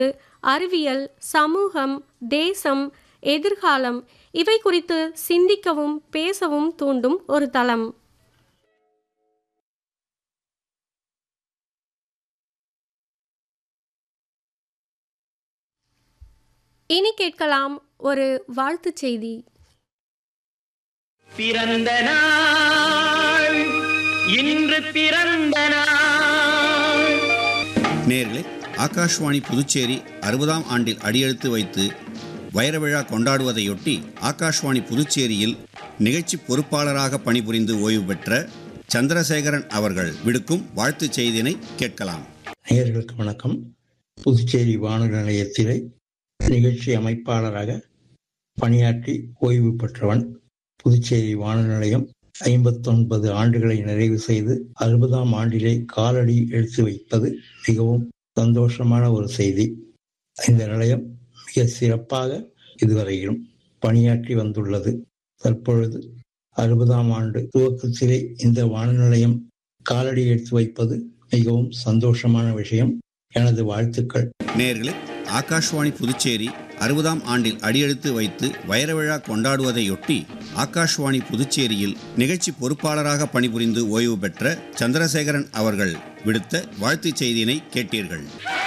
அறிவியல் சமூகம் தேசம் எதிர்காலம் இவை குறித்து சிந்திக்கவும் பேசவும் தூண்டும் ஒரு தளம் இனி கேட்கலாம் ஒரு வாழ்த்துச் செய்தி பிறந்த நாள் இன்று பிறந்த நாள் நேர்களே ஆகாஷ்வாணி புதுச்சேரி அறுபதாம் ஆண்டில் அடியெடுத்து வைத்து வைர விழா கொண்டாடுவதையொட்டி ஆகாஷ்வாணி புதுச்சேரியில் நிகழ்ச்சி பொறுப்பாளராக பணிபுரிந்து ஓய்வு பெற்ற சந்திரசேகரன் அவர்கள் விடுக்கும் வாழ்த்துச் செய்தியினை கேட்கலாம் நேயர்களுக்கு வணக்கம் புதுச்சேரி வானொலி நிலையத்திலே நிகழ்ச்சி அமைப்பாளராக பணியாற்றி ஓய்வு பெற்றவன் புதுச்சேரி வானொலி நிலையம் ஐம்பத்தொன்பது ஆண்டுகளை நிறைவு செய்து அறுபதாம் ஆண்டிலே காலடி எடுத்து வைப்பது மிகவும் சந்தோஷமான ஒரு செய்தி இந்த நிலையம் மிக சிறப்பாக இதுவரையிலும் பணியாற்றி வந்துள்ளது தற்பொழுது அறுபதாம் ஆண்டு துவக்கத்திலே இந்த வானொலி நிலையம் காலடி எடுத்து வைப்பது மிகவும் சந்தோஷமான விஷயம் எனது வாழ்த்துக்கள் நேர்களே ஆகாஷ்வாணி புதுச்சேரி அறுபதாம் ஆண்டில் அடியெடுத்து வைத்து வைர விழா கொண்டாடுவதையொட்டி ஆகாஷ்வாணி புதுச்சேரியில் நிகழ்ச்சி பொறுப்பாளராக பணிபுரிந்து ஓய்வு பெற்ற சந்திரசேகரன் அவர்கள் விடுத்த வாழ்த்துச் செய்தியினை கேட்டீர்கள்